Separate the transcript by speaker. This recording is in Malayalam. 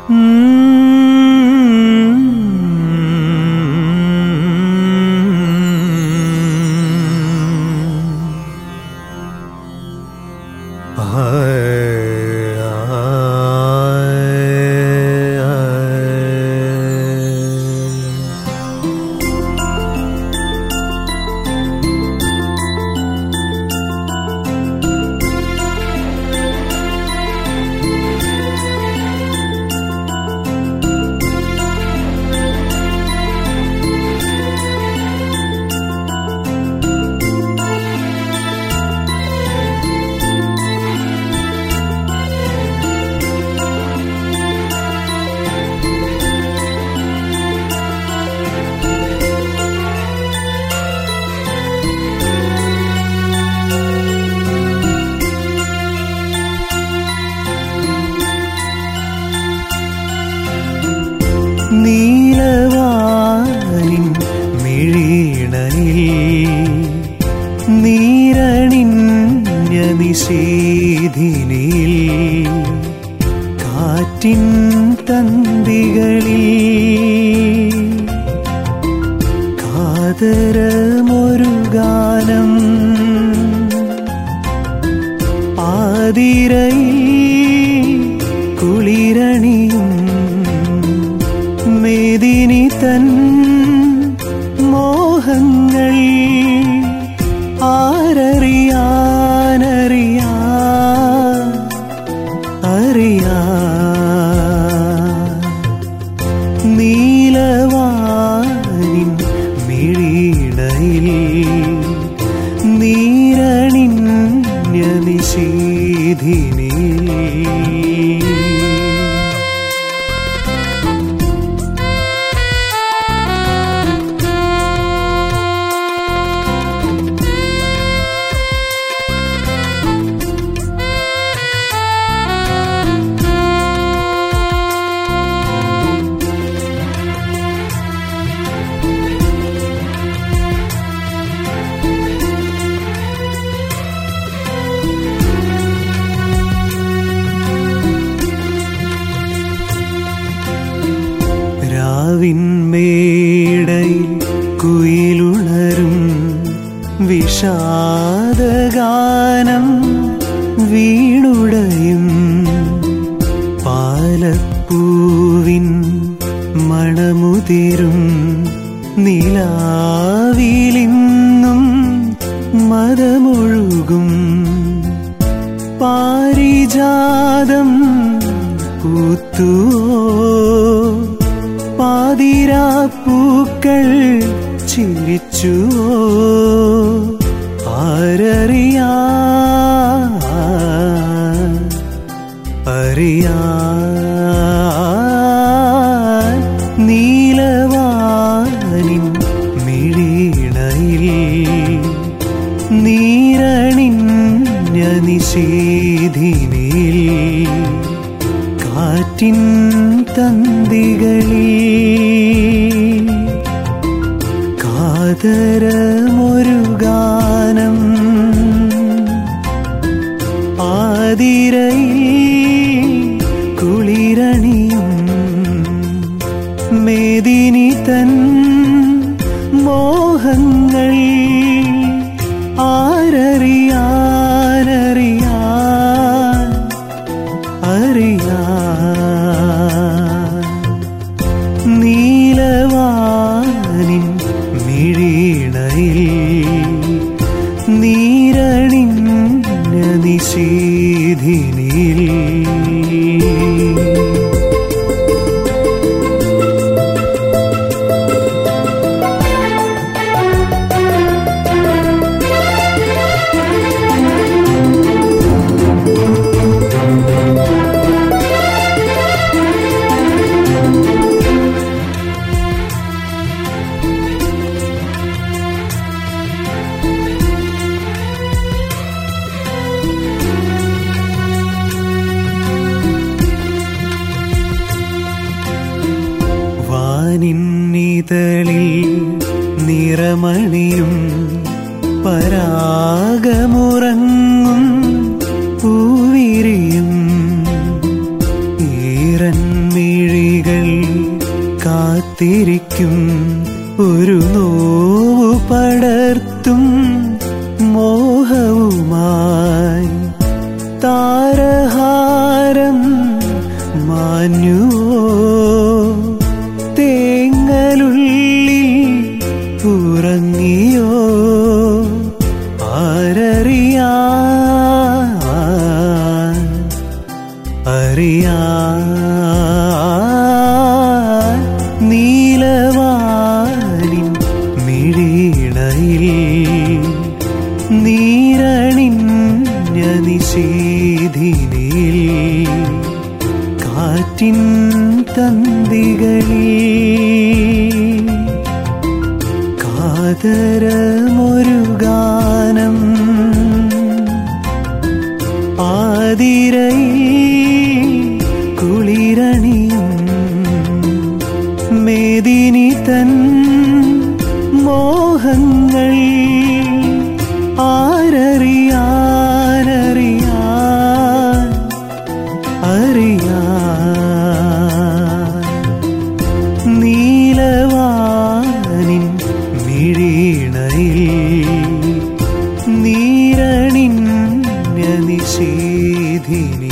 Speaker 1: നീലവാനിൻ മിഴീണയിൽ നീരണിഞ്ഞ നിശീധിനിൽ കാറ്റിൻ തന്തികളിൽ കാതരമൊരു ഗാനം ആതിരയിൽ കുളിരണിയും മേദിനി തൻ മോഹങ്ങൾ ആരറിയാനറിയാ അറിയാ നീലവാനിൻ മിഴീണയിൽ നീരണിഞ്ഞ നിശീധിനിൽ രാവിൻമേടയിൽ കുയിലുണരും വിഷാദഗാനം വീണുടയും പാലപ്പൂവിൻ മണമുതിരും നിലാവിലിന്നും മതമൊഴുകും പാരിജാതം പൂത്തുവോ പാതിരാപ്പൂക്കൾ ചിരിച്ചുവോ ആരറിയാ അറിയാ നീലവാനിൻ മിഴീണയിൽ നീരണിഞ്ഞ നിശീധിനിൽ കാറ്റിൻ തന്തികളിൽ കാതരമൊരു ഗാനം ആതിരയിൽ കുളിരണിയും മേദിനി തൻ മോഹങ്ങൾ ആരറിയാനറിയാ അറിയാ നീലവാനിൻ മിഴീണയിൽ നീരണിഞ്ഞ നിശീധിനിൽ വാനിന്നിതളിൽ നിറമണിയും പരാഗമുറങ്ങും പൂവിരിയും ഈറൻമിഴി കാത്തിരിക്കും ഒരു നോവു പടർത്തും മോഹവുമായി താരഹാരം മാഞ്ഞുവോ തേങ്ങലുള്ളിൽ ഉറങ്ങിയോ ആരറിയാ അറിയാ നീലവാനിൻ മിഴിണയിൽ നീരണിഞ്ഞ നിശീധിനിൽ കാറ്റിൻ തന്തികളിൽ കാതരമൊരു ഗാനം ആതിരയിൽ കുളിരണിയും മേദിനി തൻ മോഹങ്ങൾ ആരറിയാനറിയാൻ അറിയാൻ നീലവാനിൻ മിഴീണയിൽ നീരണിഞ്ഞ നിശീധിനി